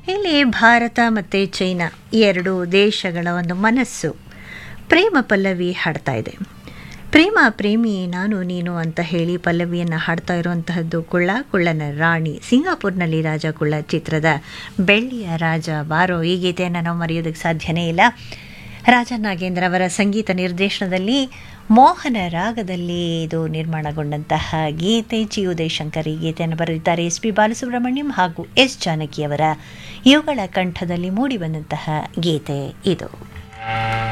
ಇಲ್ಲಿ ಭಾರತ ಮತ್ತು ಚೈನಾ ಈ ಎರಡು ದೇಶಗಳ ಒಂದು ಮನಸ್ಸು ಪ್ರೇಮ ಪಲ್ಲವಿ ಹಾಡ್ತಾ ಇದೆ ಪ್ರೇಮ ಪ್ರೇಮಿ ನಾನು ನೀನು ಅಂತ ಹೇಳಿ ಪಲ್ಲವಿಯನ್ನು ಹಾಡ್ತಾ ಇರುವಂತಹದ್ದು ಕುಳ್ಳ ಕುಳ್ಳನ ರಾಣಿ ಸಿಂಗಾಪುರ್ನಲ್ಲಿ ರಾಜ ಕುಳ್ಳ ಚಿತ್ರದ ಬೆಳ್ಳಿಯ ರಾಜ ಬಾರೋ ಈ ಗೀತೆಯನ್ನು ನಾವು ಮರೆಯೋದಕ್ಕೆ ಸಾಧ್ಯನೇ ಇಲ್ಲ ರಾಜ ನಾಗೇಂದ್ರ ಅವರ ಸಂಗೀತ ನಿರ್ದೇಶನದಲ್ಲಿ ಮೋಹನ ರಾಗದಲ್ಲಿ ಇದು ನಿರ್ಮಾಣಗೊಂಡಂತಹ ಗೀತೆ ಜಿ ಉದಯಶಂಕರ್ ಈ ಗೀತೆಯನ್ನು ಬರೆದಿದ್ದಾರೆ ಎಸ್ ಪಿ ಬಾಲಸುಬ್ರಹ್ಮಣ್ಯಂ ಹಾಗೂ ಎಸ್ ಜಾನಕಿಯವರ ಇವುಗಳ ಕಂಠದಲ್ಲಿ ಮೂಡಿಬಂದಂತಹ ಗೀತೆ ಇದು